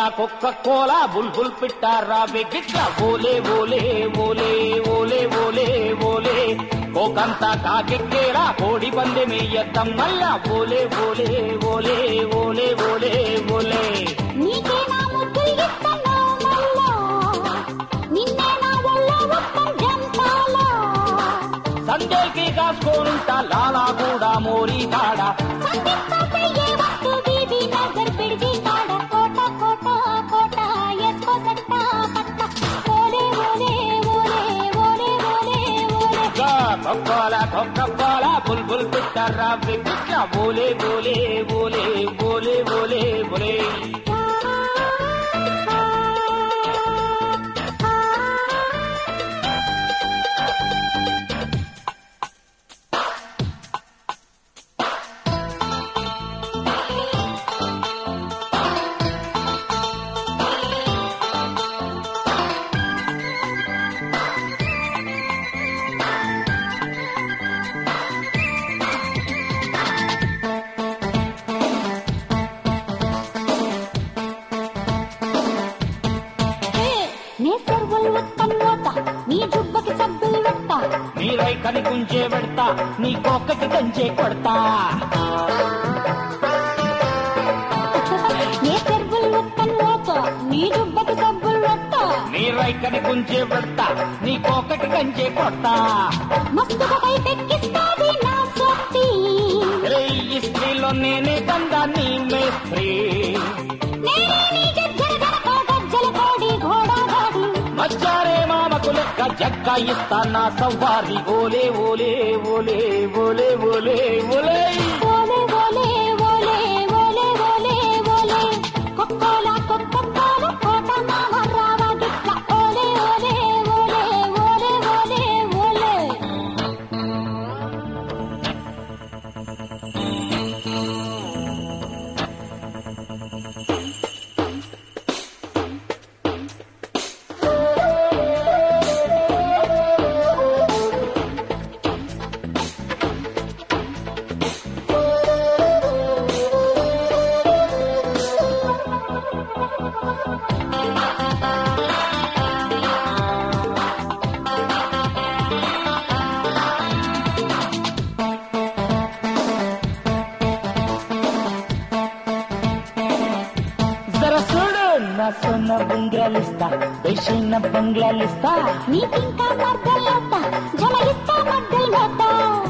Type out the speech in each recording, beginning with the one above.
కుక్క కోల బుల్బుల్ పిట్టారా గిట్ల ఓలే ఓలే ఓలే ఓలే ఓలే ఓలే కోకంతా కాకెక్కేరా కోడి పందెమేయద్దం మళ్ళా ఓలే ఓలే ఓలే ఓలే ఓలే ఓలే నీకే నా ముద్దులు ఇస్తున్నావు మళ్ళా నిన్నే నా ఒళ్ళో ఒక్కం జంపాలా సందేకి కాసుకోనుంటా లాలా కూడా మోరీ కాడ సందిస్తాసే ఏ వస్తు బీబీ నగర్ పిడిచి కాడ కోట కోట కోట ఎత్కో సట్ట పట్ట ఓలే ఓలే ఓలే ఓలే ఓలే ఓలే గా కొక్కోల కొక్కోల బుల్బుల్ పిట్టారా గిట్ల ఓలే ఓలే ఓలే ఓలే ఓలే ఓలే నే సెర్వల్ ఉత్తన్ మోత నీ జుబ్బకి సబ్బులు వెట్ట నీరై కనికుంచే పెడతా నీ కొక్కకి కంచే కొడతా నే సెర్వల్ ఉత్తన్ మోత నీ జుబ్బకి సబ్బులు వెట్ట నీరై కనికుంచే పెడతా నీ కొక్కకి కంచే కొడతా మస్తుగా పైపెక్కిస్తాది నా సొత్తి రే ఈ స్త్రీలో నేనే కందా నీ మేస్త్రీ నేనే నీ గజ్జల గనక గజ్జల కోడి ఘోడా గాడి మచ్చారే మామకు లెక్క జక్క ఇస్తా నా సవ్వారి ఓలే ఓలే ఓలే ఓలే ఓలే ఓలే ఓలే ఓలే ఓలే ఓలే ఓలే ఓలే కొక్కోల కొక్కోల కోట మామ రావ గిట్ల ఓలే ఓలే ఓలే ఓలే ఓలే ఓలే జర చూడు నా సొన్న బంగ్లాలిస్తా బెషిన బంగ్లాలిస్తా నీకింకా మర్దల్లోత జమయిస్తా మద్దల్లోత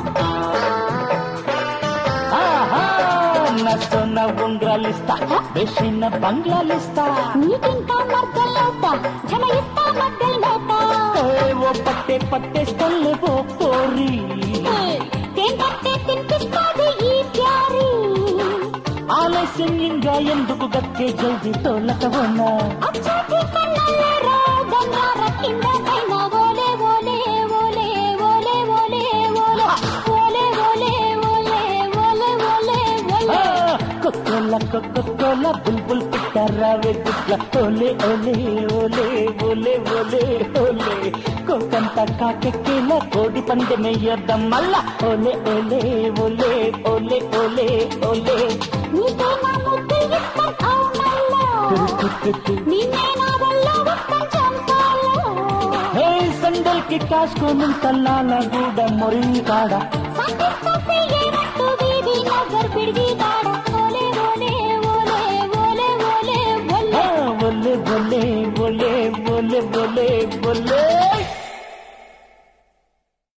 ఆహా నా సొన్న ఉంగరాలిస్తా బెషిన బంగ్లాలిస్తా నీకింకా మర్దల్లోత జమయిస్తా మద్దల్లోత ఏ ఓ పట్టే పట్టేస్తల్లే ఓ పోరి తేం పట్టే తినిపిస్తాది ఈ ప్యారీ ఆలస్యం ఇంకా ఎందుకు గక్కే జల్ది తోలకవన్నా అచ్చాటి కన్నల్లరా గంగార కింద పైన ఓలే ఓలే ఓలే ఓలే ఓలే ఓలే ఓలే ఓలే ఓలే ఓలే ఓలే ఓలే కొత్తల కొత్తల బుల్బుల్ పుట్టారావే గుట్ల ఓలే ఓలే ఓలే ఓలే ఓలే ఓలే కోకంత కాకెక్కేల కోడి పందెమయ్యొద్దాం మళ్ళా ఓలే ఓలే ఓలే ఓలే ఓలే ఓలే నీకే నా ముద్దు ఇష్టం అవునల్లా నిన్నే నా వల్ల ఒక్కం చంపాలా హే సండల్ కి కాసుకోను తల్లాల గూడ మొరి కాడ సంతిస్తాసే ఏ వస్తు బీబీ నగర్ పిడిగి కాడ